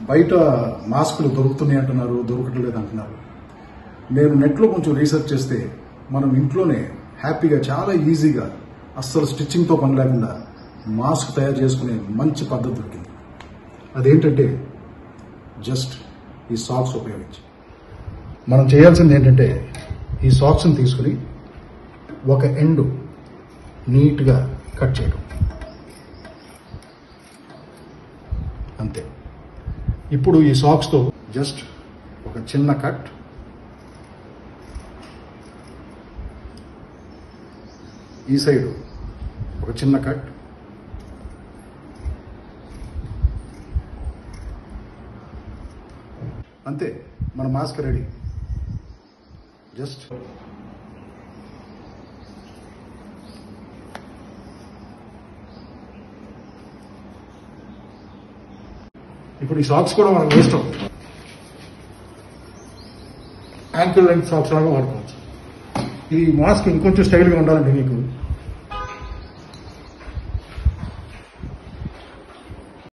బయట మాస్కులు దొరుకుతున్నాయి అంటున్నారు దొరకట్లేదు అంటున్నారు నేను నెట్లో కొంచెం రీసెర్చ్ చేస్తే మనం ఇంట్లోనే హ్యాపీగా చాలా ఈజీగా అస్సలు స్టిచ్చింగ్తో పని లేకుండా మాస్క్ తయారు చేసుకునే మంచి పద్ధతి దొరికింది అదేంటంటే జస్ట్ ఈ సాక్స్ ఉపయోగించి మనం చేయాల్సింది ఏంటంటే ఈ సాక్స్ని తీసుకుని ఒక ఎండ్ నీట్గా కట్ చేయడం అంతే ఇప్పుడు ఈ సాక్స్తో జస్ట్ ఒక చిన్న కట్ ఈ సైడ్ ఒక చిన్న కట్ అంతే మన మాస్క్ రెడీ జస్ట్ ఇప్పుడు ఈ సాక్స్ కూడా మనకు వేస్ట్ అవుతుంది యాంకిల్ లెంత్ సాక్స్ లాగా వాడుకోవచ్చు ఈ మాస్క్ ఇంకొంచెం స్టైల్గా ఉండాలంటే మీకు